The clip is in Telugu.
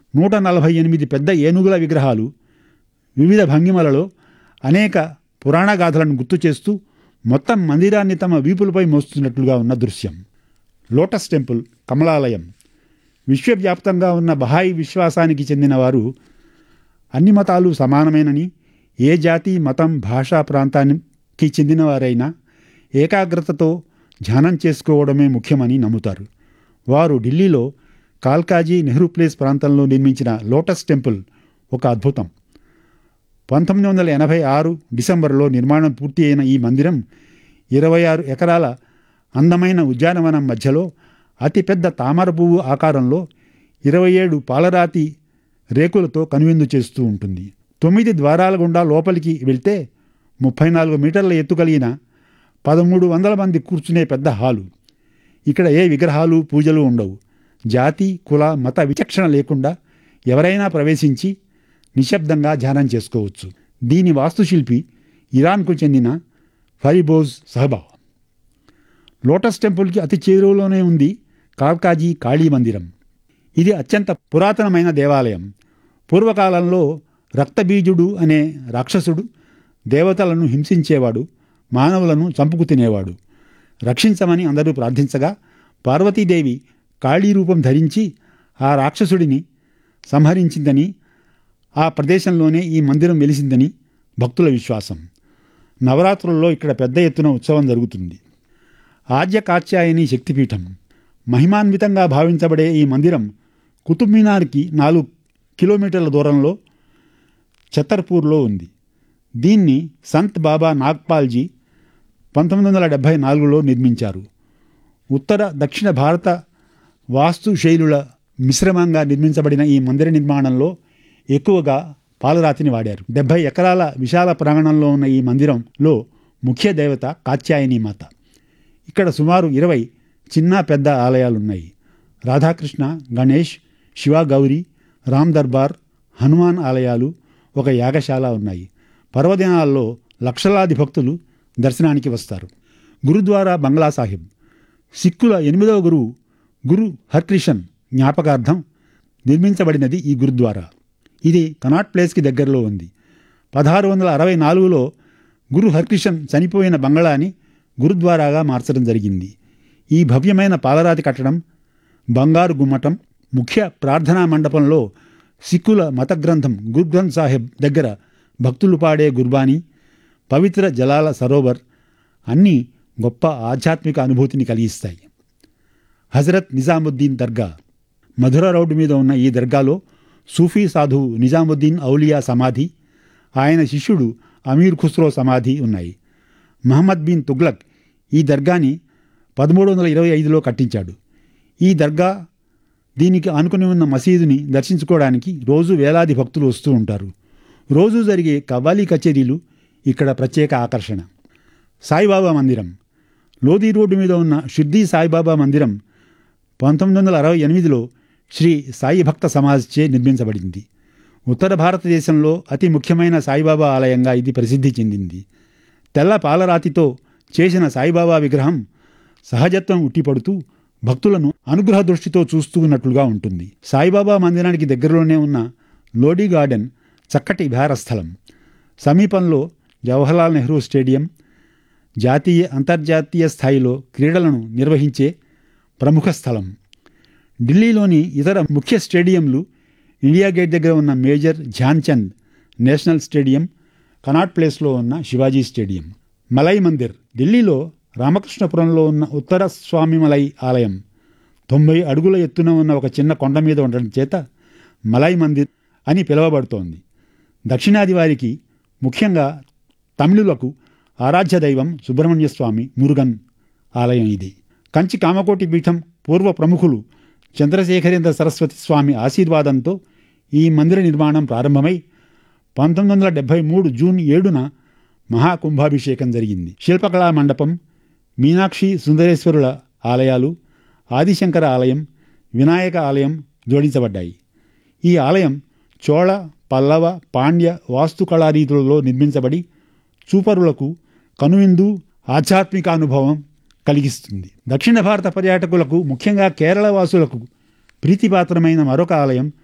నూట నలభై ఎనిమిది పెద్ద ఏనుగుల విగ్రహాలు వివిధ భంగిమలలో అనేక పురాణ గాథలను గుర్తు చేస్తూ మొత్తం మందిరాన్ని తమ వీపులపై మోస్తున్నట్లుగా ఉన్న దృశ్యం లోటస్ టెంపుల్ కమలాలయం విశ్వవ్యాప్తంగా ఉన్న బహాయి విశ్వాసానికి చెందిన వారు అన్ని మతాలు సమానమేనని ఏ జాతి మతం భాషా ప్రాంతానికి చెందినవారైనా ఏకాగ్రతతో ధ్యానం చేసుకోవడమే ముఖ్యమని నమ్ముతారు వారు ఢిల్లీలో కాల్కాజీ నెహ్రూ ప్లేస్ ప్రాంతంలో నిర్మించిన లోటస్ టెంపుల్ ఒక అద్భుతం పంతొమ్మిది వందల ఎనభై ఆరు డిసెంబర్లో నిర్మాణం పూర్తి అయిన ఈ మందిరం ఇరవై ఆరు ఎకరాల అందమైన ఉద్యానవనం మధ్యలో అతిపెద్ద తామర పువ్వు ఆకారంలో ఇరవై ఏడు పాలరాతి రేకులతో కనువిందు చేస్తూ ఉంటుంది తొమ్మిది ద్వారాల గుండా లోపలికి వెళ్తే ముప్పై నాలుగు మీటర్ల ఎత్తు కలిగిన పదమూడు వందల మంది కూర్చునే పెద్ద హాలు ఇక్కడ ఏ విగ్రహాలు పూజలు ఉండవు జాతి కుల మత విచక్షణ లేకుండా ఎవరైనా ప్రవేశించి నిశ్శబ్దంగా ధ్యానం చేసుకోవచ్చు దీని వాస్తుశిల్పి ఇరాన్కు చెందిన ఫరిబోజ్ సహబా లోటస్ టెంపుల్కి అతి చేరువలోనే ఉంది కాల్కాజీ కాళీ మందిరం ఇది అత్యంత పురాతనమైన దేవాలయం పూర్వకాలంలో రక్తబీజుడు అనే రాక్షసుడు దేవతలను హింసించేవాడు మానవులను చంపుకు తినేవాడు రక్షించమని అందరూ ప్రార్థించగా పార్వతీదేవి కాళీ రూపం ధరించి ఆ రాక్షసుడిని సంహరించిందని ఆ ప్రదేశంలోనే ఈ మందిరం వెలిసిందని భక్తుల విశ్వాసం నవరాత్రుల్లో ఇక్కడ పెద్ద ఎత్తున ఉత్సవం జరుగుతుంది ఆద్య కాత్యాయని శక్తిపీఠం మహిమాన్వితంగా భావించబడే ఈ మందిరం కుతుబ్ మీనార్కి నాలుగు కిలోమీటర్ల దూరంలో ఛతర్పూర్లో ఉంది దీన్ని సంత్ బాబా నాగ్పాల్జీ పంతొమ్మిది వందల డెబ్భై నాలుగులో నిర్మించారు ఉత్తర దక్షిణ భారత వాస్తు శైలుల మిశ్రమంగా నిర్మించబడిన ఈ మందిర నిర్మాణంలో ఎక్కువగా పాలరాతిని వాడారు డెబ్భై ఎకరాల విశాల ప్రాంగణంలో ఉన్న ఈ మందిరంలో ముఖ్య దేవత కాత్యాయని మాత ఇక్కడ సుమారు ఇరవై చిన్న పెద్ద ఆలయాలున్నాయి రాధాకృష్ణ గణేష్ శివ గౌరి రామ్ దర్బార్ హనుమాన్ ఆలయాలు ఒక యాగశాల ఉన్నాయి పర్వదినాల్లో లక్షలాది భక్తులు దర్శనానికి వస్తారు గురుద్వారా బంగ్లా సాహిబ్ సిక్కుల ఎనిమిదవ గురువు గురు హర్క్రిషన్ జ్ఞాపకార్థం నిర్మించబడినది ఈ గురుద్వారా ఇది కనాట్ ప్లేస్కి దగ్గరలో ఉంది పదహారు వందల అరవై నాలుగులో గురు హర్కిషన్ చనిపోయిన బంగళాని గురుద్వారాగా మార్చడం జరిగింది ఈ భవ్యమైన పాలరాతి కట్టడం బంగారు గుమ్మటం ముఖ్య ప్రార్థనా మండపంలో సిక్కుల మత గ్రంథం గుర్గ్రంథ్ సాహెబ్ దగ్గర భక్తులు పాడే గుర్బానీ పవిత్ర జలాల సరోవర్ అన్నీ గొప్ప ఆధ్యాత్మిక అనుభూతిని కలిగిస్తాయి హజరత్ నిజాముద్దీన్ దర్గా మధుర రోడ్డు మీద ఉన్న ఈ దర్గాలో సూఫీ సాధువు నిజాముద్దీన్ ఔలియా సమాధి ఆయన శిష్యుడు అమీర్ ఖుస్రో సమాధి ఉన్నాయి మహమ్మద్ బిన్ తుగ్లక్ ఈ దర్గాని పదమూడు వందల ఇరవై ఐదులో కట్టించాడు ఈ దర్గా దీనికి ఆనుకుని ఉన్న మసీదుని దర్శించుకోవడానికి రోజు వేలాది భక్తులు వస్తూ ఉంటారు రోజు జరిగే కవ్వాలి కచేరీలు ఇక్కడ ప్రత్యేక ఆకర్షణ సాయిబాబా మందిరం లోధి రోడ్డు మీద ఉన్న షిర్దీ సాయిబాబా మందిరం పంతొమ్మిది వందల అరవై ఎనిమిదిలో శ్రీ సాయి భక్త సమాజ్చే నిర్మించబడింది ఉత్తర భారతదేశంలో అతి ముఖ్యమైన సాయిబాబా ఆలయంగా ఇది ప్రసిద్ధి చెందింది తెల్ల పాలరాతితో చేసిన సాయిబాబా విగ్రహం సహజత్వం ఉట్టిపడుతూ భక్తులను అనుగ్రహ దృష్టితో చూస్తూ ఉన్నట్లుగా ఉంటుంది సాయిబాబా మందిరానికి దగ్గరలోనే ఉన్న లోడీ గార్డెన్ చక్కటి విహారస్థలం సమీపంలో జవహర్లాల్ నెహ్రూ స్టేడియం జాతీయ అంతర్జాతీయ స్థాయిలో క్రీడలను నిర్వహించే ప్రముఖ స్థలం ఢిల్లీలోని ఇతర ముఖ్య స్టేడియంలు ఇండియా గేట్ దగ్గర ఉన్న Major Dhyan Chand national stadium Connaught ప్లేస్లో ఉన్న శివాజీ స్టేడియం మలై మందిర్ ఢిల్లీలో రామకృష్ణపురంలో ఉన్న ఉత్తర స్వామిమలై ఆలయం తొంభై అడుగుల ఎత్తున ఉన్న ఒక చిన్న కొండ మీద ఉండడం చేత మలై మందిర్ అని పిలువబడుతోంది దక్షిణాది వారికి ముఖ్యంగా తమిళులకు ఆరాధ్య దైవం సుబ్రహ్మణ్య స్వామి మురుగన్ ఆలయం ఇది కంచి కామకోటి పీఠం పూర్వ ప్రముఖులు చంద్రశేఖరేంద్ర సరస్వతి స్వామి ఆశీర్వాదంతో ఈ మందిర నిర్మాణం ప్రారంభమై పంతొమ్మిది వందల డెబ్భై మూడు జూన్ ఏడున మహాకుంభాభిషేకం జరిగింది శిల్పకళా మండపం మీనాక్షి సుందరేశ్వరుల ఆలయాలు ఆదిశంకర ఆలయం వినాయక ఆలయం జోడించబడ్డాయి ఈ ఆలయం చోళ పల్లవ పాండ్య వాస్తుకళా రీతులలో నిర్మించబడి చూపరులకు కనువిందు ఆధ్యాత్మిక అనుభవం కలిగిస్తుంది దక్షిణ భారత పర్యాటకులకు ముఖ్యంగా కేరళ వాసులకు ప్రీతిపాత్రమైన మరొక ఆలయం